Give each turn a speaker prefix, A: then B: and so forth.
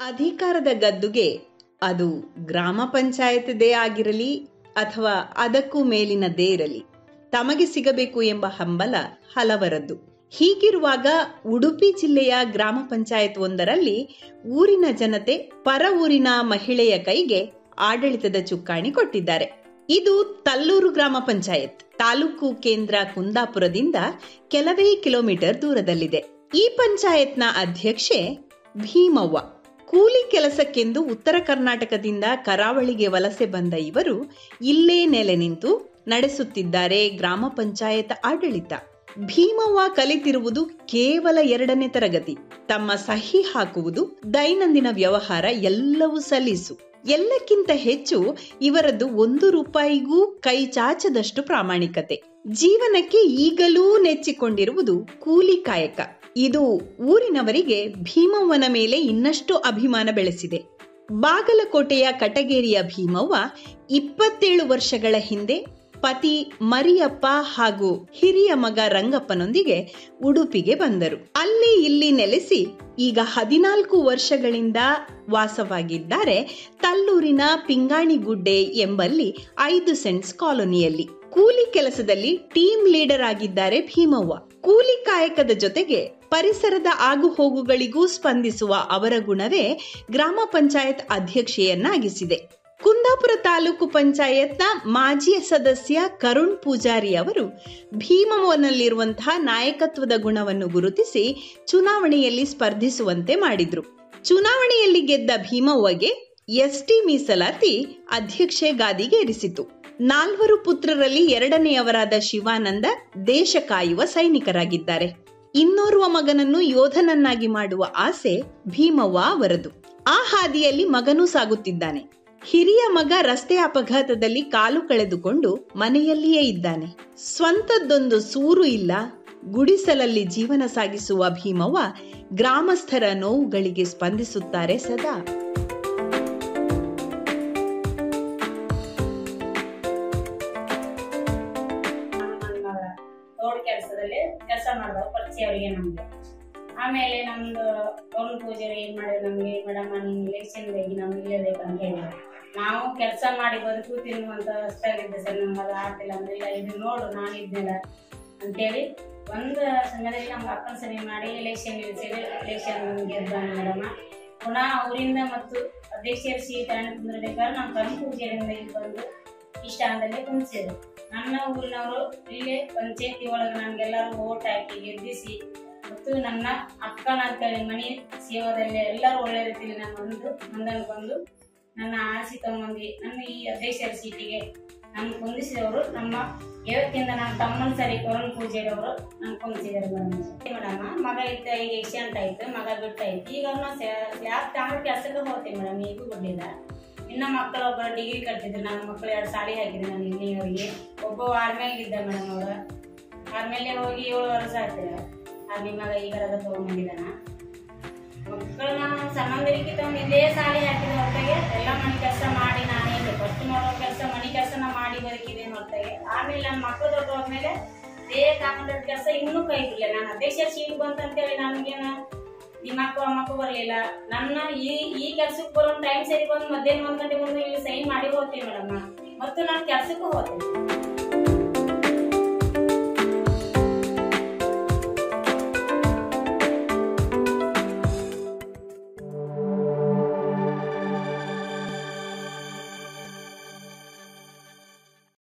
A: ಅಧಿಕಾರದ ಗದ್ದುಗೆ ಅದು ಗ್ರಾಮ ಪಂಚಾಯತ್ದೇ ಆಗಿರಲಿ ಅಥವಾ ಅದಕ್ಕೂ ಮೇಲಿನದೇ ಇರಲಿ ತಮಗೆ ಸಿಗಬೇಕು ಎಂಬ ಹಂಬಲ ಹಲವರದ್ದು ಹೀಗಿರುವಾಗ ಉಡುಪಿ ಜಿಲ್ಲೆಯ ಗ್ರಾಮ ಪಂಚಾಯತ್ ಒಂದರಲ್ಲಿ ಊರಿನ ಜನತೆ ಪರ ಊರಿನ ಮಹಿಳೆಯ ಕೈಗೆ ಆಡಳಿತದ ಚುಕ್ಕಾಣಿ ಕೊಟ್ಟಿದ್ದಾರೆ ಇದು ತಲ್ಲೂರು ಗ್ರಾಮ ಪಂಚಾಯತ್ ತಾಲೂಕು ಕೇಂದ್ರ ಕುಂದಾಪುರದಿಂದ ಕೆಲವೇ ಕಿಲೋಮೀಟರ್ ದೂರದಲ್ಲಿದೆ ಈ ಪಂಚಾಯತ್ನ ಅಧ್ಯಕ್ಷೆ ಭೀಮವ್ವ ಕೂಲಿ ಕೆಲಸಕ್ಕೆಂದು ಉತ್ತರ ಕರ್ನಾಟಕದಿಂದ ಕರಾವಳಿಗೆ ವಲಸೆ ಬಂದ ಇವರು ಇಲ್ಲೇ ನೆಲೆ ನಿಂತು ನಡೆಸುತ್ತಿದ್ದಾರೆ ಗ್ರಾಮ ಪಂಚಾಯತ್ ಆಡಳಿತ ಭೀಮವ್ವ ಕಲಿತಿರುವುದು ಕೇವಲ ಎರಡನೇ ತರಗತಿ ತಮ್ಮ ಸಹಿ ಹಾಕುವುದು ದೈನಂದಿನ ವ್ಯವಹಾರ ಎಲ್ಲವೂ ಸಲೀಸು ಎಲ್ಲಕ್ಕಿಂತ ಹೆಚ್ಚು ಇವರದ್ದು ಒಂದು ರೂಪಾಯಿಗೂ ಕೈ ಚಾಚದಷ್ಟು ಪ್ರಾಮಾಣಿಕತೆ ಜೀವನಕ್ಕೆ ಈಗಲೂ ನೆಚ್ಚಿಕೊಂಡಿರುವುದು ಕೂಲಿ ಕಾಯಕ ಇದು ಊರಿನವರಿಗೆ ಭೀಮವ್ವನ ಮೇಲೆ ಇನ್ನಷ್ಟು ಅಭಿಮಾನ ಬೆಳೆಸಿದೆ ಬಾಗಲಕೋಟೆಯ ಕಟಗೇರಿಯ ಭೀಮವ್ವ ಇಪ್ಪತ್ತೇಳು ವರ್ಷಗಳ ಹಿಂದೆ ಪತಿ ಮರಿಯಪ್ಪ ಹಾಗೂ ಹಿರಿಯ ಮಗ ರಂಗಪ್ಪನೊಂದಿಗೆ ಉಡುಪಿಗೆ ಬಂದರು ಅಲ್ಲಿ ಇಲ್ಲಿ ನೆಲೆಸಿ ಈಗ ಹದಿನಾಲ್ಕು ವರ್ಷಗಳಿಂದ ವಾಸವಾಗಿದ್ದಾರೆ ತಲ್ಲೂರಿನ ಪಿಂಗಾಣಿಗುಡ್ಡೆ ಎಂಬಲ್ಲಿ ಐದು ಸೆಂಟ್ಸ್ ಕಾಲೋನಿಯಲ್ಲಿ ಕೂಲಿ ಕೆಲಸದಲ್ಲಿ ಟೀಮ್ ಲೀಡರ್ ಆಗಿದ್ದಾರೆ ಭೀಮವ್ವ ಕೂಲಿ ಕಾಯಕದ ಜೊತೆಗೆ ಪರಿಸರದ ಆಗುಹೋಗುಗಳಿಗೂ ಸ್ಪಂದಿಸುವ ಅವರ ಗುಣವೇ ಗ್ರಾಮ ಪಂಚಾಯತ್ ಅಧ್ಯಕ್ಷೆಯನ್ನಾಗಿಸಿದೆ ಕುಂದಾಪುರ ತಾಲೂಕು ಪಂಚಾಯತ್ನ ಮಾಜಿ ಸದಸ್ಯ ಕರುಣ್ ಪೂಜಾರಿ ಅವರು ಭೀಮವ್ವನಲ್ಲಿರುವಂತಹ ನಾಯಕತ್ವದ ಗುಣವನ್ನು ಗುರುತಿಸಿ ಚುನಾವಣೆಯಲ್ಲಿ ಸ್ಪರ್ಧಿಸುವಂತೆ ಮಾಡಿದ್ರು ಚುನಾವಣೆಯಲ್ಲಿ ಗೆದ್ದ ಭೀಮವ್ವಗೆ ಎಸ್ಟಿ ಮೀಸಲಾತಿ ಅಧ್ಯಕ್ಷೆ ಗಾದಿಗೆ ಇರಿಸಿತು ನಾಲ್ವರು ಪುತ್ರರಲ್ಲಿ ಎರಡನೆಯವರಾದ ಶಿವಾನಂದ ದೇಶ ಕಾಯುವ ಸೈನಿಕರಾಗಿದ್ದಾರೆ ಇನ್ನೋರ್ವ ಮಗನನ್ನು ಯೋಧನನ್ನಾಗಿ ಮಾಡುವ ಆಸೆ ಭೀಮವ್ವ ಅವರದು ಆ ಹಾದಿಯಲ್ಲಿ ಮಗನೂ ಸಾಗುತ್ತಿದ್ದಾನೆ ಹಿರಿಯ ಮಗ ರಸ್ತೆ ಅಪಘಾತದಲ್ಲಿ ಕಾಲು ಕಳೆದುಕೊಂಡು ಮನೆಯಲ್ಲಿಯೇ ಇದ್ದಾನೆ ಸ್ವಂತದ್ದೊಂದು ಸೂರು ಇಲ್ಲ ಗುಡಿಸಲಲ್ಲಿ ಜೀವನ ಸಾಗಿಸುವ ಭೀಮವ್ವ ಗ್ರಾಮಸ್ಥರ ನೋವುಗಳಿಗೆ ಸ್ಪಂದಿಸುತ್ತಾರೆ ಸದಾ
B: ರೋಡ್ ಕೆಲಸದಲ್ಲಿ ಕೆಲಸ ಮಾಡಿದವರು ಪರಿಚಯ ಅವರಿಗೆ ನಮ್ಗೆ ಆಮೇಲೆ ನಮ್ದು ಒಂದು ಪೂಜಾರಿ ಏನ್ ಮಾಡಿದ್ರು ನಮ್ಗೆ ಮೇಡಮ್ ನೀವು ಇಲೆಕ್ಷನ್ ಬೇಕು ನಮ್ಗೆ ಇಲ್ಲೇ ಬೇಕಂತ ಹೇಳಿದ್ರು ನಾವು ಕೆಲಸ ಮಾಡಿ ಬದುಕು ತಿನ್ನುವಂತ ಅಷ್ಟಾಗಿದ್ದೆ ಸರ್ ನಮ್ಗೆ ಅದು ಆಗ್ತಿಲ್ಲ ಅಂದ್ರೆ ಇಲ್ಲ ಇದು ನೋಡು ನಾನು ಇದ್ದಿಲ್ಲ ಅಂತೇಳಿ ಒಂದು ಸಮಯದಲ್ಲಿ ನಮ್ಗೆ ಅಪ್ಪನ ಸರಿ ಮಾಡಿ ಎಲೆಕ್ಷನ್ ನಿಲ್ಲಿಸಿದ್ರೆ ಎಲೆಕ್ಷನ್ ಗೆದ್ದ ಮೇಡಮ್ ಪುನಃ ಅವರಿಂದ ಮತ್ತು ಅಧ್ಯಕ್ಷರ ಸೀಟ್ ಹಣ್ಣು ಕುಂದಿರ್ಬೇಕಾದ್ರೆ ನಮ್ಮ ಕಣ್ ಪೂಜೆಯಿಂದ ಇಲ್ಲಿ ಬಂದು ಈ ಸ್ಥಾನದಲ್ಲಿ ಕುಂದಿಸಿದ್ರು ನನ್ನ ಊರಿನವರು ಇಲ್ಲೇ ಪಂಚಾಯತಿ ಒಳಗೆ ನನ್ಗೆಲ್ಲರೂ ಓಟ್ ಹಾಕಿ ಗೆದ್ದಿಸಿ ಮತ್ತು ನನ್ನ ಅಕ್ಕನ ಅಂತೇಳಿ ಮನೆ ಸೇವಾದಲ್ಲಿ ಎಲ್ಲರೂ ಒಳ್ಳೆ ರೀತಿಯಲ್ಲಿ ನಾನು ಬಂದು ಮುಂದನ್ನು ಬಂದು ನನ್ನ ಆರಿಸಿ ತಗೊಂಬಂದು ನನ್ನ ಈ ಅಧ್ಯಕ್ಷರ ಸೀಟಿಗೆ ನಾನು ಕುಂದಿಸಿದವರು ನಮ್ಮ ಇವತ್ತಿಂದ ನನ್ನ ತಮ್ಮನ ಸರಿ ಕೊರೋನ್ ಪೂಜೆಯವರು ನಾನು ಕುಂದಿಸಿದ್ದಾರೆ ಮೇಡಮ್ ಮೇಡಮ್ ಮಗ ಇದ್ದ ಈಗ ಎಕ್ಸಿಡೆಂಟ್ ಆಯ್ತು ಮಗ ಬಿಟ್ಟಾಯ್ತು ಈಗ ನಾವು ಯಾಕೆ ತಾಂಬ ಕೆಲಸಕ್ಕೆ ಹೋಗ್ತೀನಿ ಮೇಡಮ್ ಈಗೂ ಬಿಡ್ಲಿಲ್ಲ ಇನ್ನ ಮಕ್ಕಳು ಒಬ್ಬ ಡಿಗ್ರಿ ಕಟ್ಟಿದ್ರು ನನ್ನ ಮಕ್ಕಳು ಎರಡು ಸಾಲಿ ಹಾಕಿದ್ರು ನಾನು ಇಲ್ಲಿಯವರೆಗೆ ಒಬ್ಬ ಆರ್ಮಿಯಾಗ ಇದ್ದ ಮೇಡಮ್ ಅವ್ರ ಆರ್ಮೇಲೆ ಹೋಗಿ ಏಳು ವರ್ಷ ಆಗ್ತದೆ ಆರ್ಮಿ ಮಗ ಈಗ ಅದ ತಗೊಂಡ್ಬಂದಿದ್ದಾನ ಮಕ್ಕಳನ್ನ ಸಂಬಂಧರಿಗೆ ತಗೊಂಡು ಇಲ್ಲೇ ಸಾಲಿ ಹಾಕಿದ ಹೊರತಾಗೆ ಎಲ್ಲ ಮನೆ ಕೆಲಸ ಮಾಡಿ ನಾನೇ ಇದೆ ಫಸ್ಟ್ ಮಾಡೋ ಕೆಲಸ ಮನೆ ಕೆಲಸನ ಮಾಡಿ ಬದುಕಿದೆ ಹೊರತಾಗೆ ಆಮೇಲೆ ನನ್ನ ಮಕ್ಕಳು ದೊಡ್ಡ ಹೋದ್ಮೇಲೆ ಇದೇ ಕಾಮಂಡ ಕೆಲಸ ಇನ್ನೂ ಕೈ ಬಿಡಲಿಲ್ಲ ನಾನು ಅಧ್ಯಕ್ಷ ಸೀಟ್ ಬಂತಂತೇಳಿ ನನಗೇನ ನಿಮ್ಮ ಮಕ್ಕಳು ಆ ಮಕ್ಕಳು ಬರಲಿಲ್ಲ ನನ್ನ ಈ ಈ ಕೆಲ್ಸಕ್ಕೆ ಬರೋ ಟೈಮ್ ಸರಿ ಬಂದು ಮಧ್ಯಾಹ್ನ ಒಂದ್ ಗಂಟೆ ಬಂದು ಇಲ್ಲಿ ಸೈನ್ ಮಾಡಿ ಹೋಗ್ತೀನಿ ಮೇಡಮ್ ಮತ್ತು ನಾನು ಕೆಲ್ಸಕ್ಕೂ ಹೋಗ್ತೀನಿ